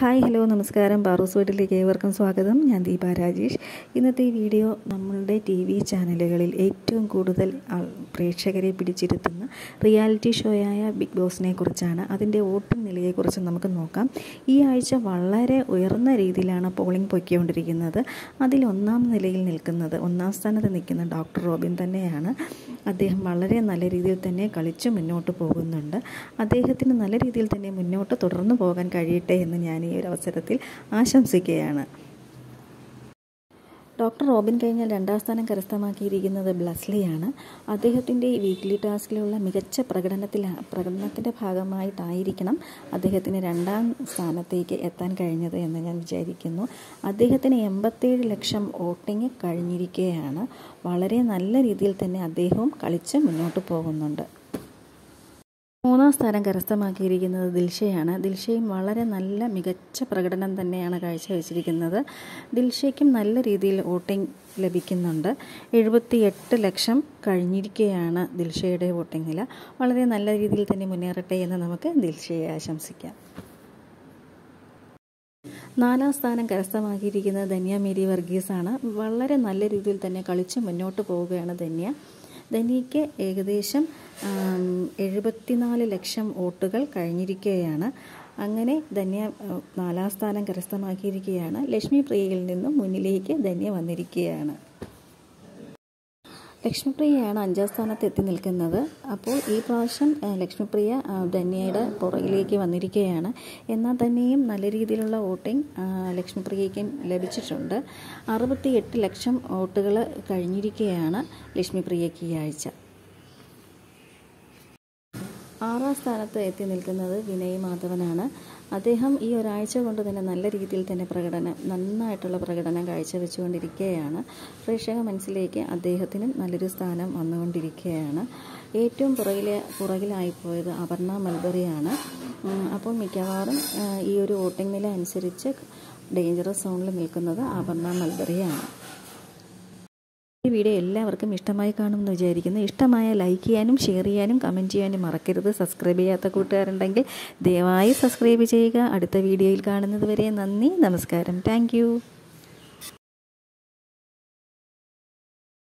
hi hello നമസ്കാരം പാറൂസ് വീട്ടിലേക്ക് ഏവർക്കും സ്വാഗതം ഞാൻ ദീപ രാജേഷ് ഇന്നത്തെ ഈ വീഡിയോ നമ്മളുടെ ടി വി ചാനലുകളിൽ ഏറ്റവും കൂടുതൽ ആൾ പ്രേക്ഷകരെ പിടിച്ചിരുത്തുന്ന റിയാലിറ്റി ഷോയായ ബിഗ് ബോസിനെ കുറിച്ചാണ് അതിൻ്റെ വോട്ടിംഗ് നിലയെക്കുറിച്ച് നമുക്ക് നോക്കാം ഈ ആഴ്ച വളരെ ഉയർന്ന രീതിയിലാണ് പോളിംഗ് പൊയ്ക്കൊണ്ടിരിക്കുന്നത് അതിൽ ഒന്നാം നിലയിൽ നിൽക്കുന്നത് ഒന്നാം സ്ഥാനത്ത് നിൽക്കുന്ന ഡോക്ടർ റോബിൻ തന്നെയാണ് അദ്ദേഹം വളരെ നല്ല രീതിയിൽ തന്നെ കളിച്ച് മുന്നോട്ട് പോകുന്നുണ്ട് അദ്ദേഹത്തിന് നല്ല രീതിയിൽ തന്നെ മുന്നോട്ട് തുടർന്നു പോകാൻ കഴിയട്ടെ എന്ന് ഞാൻ ഈ ഒരു അവസരത്തിൽ ആശംസിക്കുകയാണ് ഡോക്ടർ റോബിൻ കഴിഞ്ഞാൽ രണ്ടാം സ്ഥാനം കരസ്ഥമാക്കിയിരിക്കുന്നത് ബ്ലസ്ലിയാണ് അദ്ദേഹത്തിൻ്റെ വീക്ക്ലി ടാസ്കിലുള്ള മികച്ച പ്രകടനത്തിൽ പ്രകടനത്തിൻ്റെ ഭാഗമായിട്ടായിരിക്കണം അദ്ദേഹത്തിന് രണ്ടാം സ്ഥാനത്തേക്ക് എത്താൻ കഴിഞ്ഞത് എന്ന് ഞാൻ വിചാരിക്കുന്നു അദ്ദേഹത്തിന് എൺപത്തേഴ് ലക്ഷം വോട്ടിംഗ് കഴിഞ്ഞിരിക്കുകയാണ് വളരെ നല്ല രീതിയിൽ തന്നെ അദ്ദേഹവും കളിച്ച് മുന്നോട്ട് പോകുന്നുണ്ട് മൂന്നാം സ്ഥാനം കരസ്ഥമാക്കിയിരിക്കുന്നത് ദിൽഷയാണ് ദിൽഷയും വളരെ നല്ല മികച്ച പ്രകടനം തന്നെയാണ് കാഴ്ചവെച്ചിരിക്കുന്നത് ദിൽഷയ്ക്കും നല്ല രീതിയിൽ വോട്ടിംഗ് ലഭിക്കുന്നുണ്ട് എഴുപത്തി എട്ട് ലക്ഷം കഴിഞ്ഞിരിക്കുകയാണ് ദിൽഷയുടെ വോട്ടിംഗ് നില വളരെ നല്ല രീതിയിൽ തന്നെ മുന്നേറട്ടെ എന്ന് നമുക്ക് ദിൽഷയെ ആശംസിക്കാം നാലാം സ്ഥാനം കരസ്ഥമാക്കിയിരിക്കുന്നത് ധന്യ മേരി വർഗീസാണ് വളരെ നല്ല രീതിയിൽ തന്നെ കളിച്ച് മുന്നോട്ട് പോവുകയാണ് ധന്യ ധനിക്ക് ഏകദേശം എഴുപത്തിനാല് ലക്ഷം വോട്ടുകൾ കഴിഞ്ഞിരിക്കുകയാണ് അങ്ങനെ ധന്യ നാലാം സ്ഥാനം കരസ്ഥമാക്കിയിരിക്കുകയാണ് ലക്ഷ്മി പ്രിയയിൽ നിന്നും മുന്നിലേക്ക് ധന്യ വന്നിരിക്കുകയാണ് ലക്ഷ്മിപ്രിയയാണ് അഞ്ചാം സ്ഥാനത്ത് എത്തി നിൽക്കുന്നത് അപ്പോൾ ഈ പ്രാവശ്യം ലക്ഷ്മിപ്രിയ ധന്യയുടെ പുറകിലേക്ക് വന്നിരിക്കുകയാണ് എന്നാൽ തന്നെയും നല്ല രീതിയിലുള്ള വോട്ടിംഗ് ലക്ഷ്മിപ്രിയയ്ക്കും ലഭിച്ചിട്ടുണ്ട് അറുപത്തി എട്ട് ലക്ഷം വോട്ടുകൾ കഴിഞ്ഞിരിക്കുകയാണ് ലക്ഷ്മിപ്രിയയ്ക്ക് ഈ ആഴ്ച ആറാം സ്ഥാനത്ത് എത്തി നിൽക്കുന്നത് വിനയ് മാധവനാണ് അദ്ദേഹം ഈ ഒരാഴ്ച കൊണ്ട് തന്നെ നല്ല രീതിയിൽ തന്നെ പ്രകടനം നന്നായിട്ടുള്ള പ്രകടനം കാഴ്ചവെച്ചുകൊണ്ടിരിക്കുകയാണ് പ്രേക്ഷക മനസ്സിലേക്ക് അദ്ദേഹത്തിനും നല്ലൊരു സ്ഥാനം വന്നുകൊണ്ടിരിക്കുകയാണ് ഏറ്റവും പുറകിലെ പുറകിലായിപ്പോയത് അപർണ മൽബറിയാണ് അപ്പോൾ മിക്കവാറും ഈ ഒരു വോട്ടിംഗ് നില അനുസരിച്ച് ഡേഞ്ചറസ് സോണിൽ നിൽക്കുന്നത് അപർണ മൽബറിയാണ് ഈ വീഡിയോ എല്ലാവർക്കും ഇഷ്ടമായി കാണുമെന്ന് വിചാരിക്കുന്നു ഇഷ്ടമായ ലൈക്ക് ചെയ്യാനും ഷെയർ ചെയ്യാനും കമൻറ്റ് ചെയ്യാനും മറക്കരുത് സബ്സ്ക്രൈബ് ചെയ്യാത്ത കൂട്ടുകാരുണ്ടെങ്കിൽ ദയവായി സബ്സ്ക്രൈബ് ചെയ്യുക അടുത്ത വീഡിയോയിൽ കാണുന്നത് വരെ നന്ദി നമസ്കാരം താങ്ക്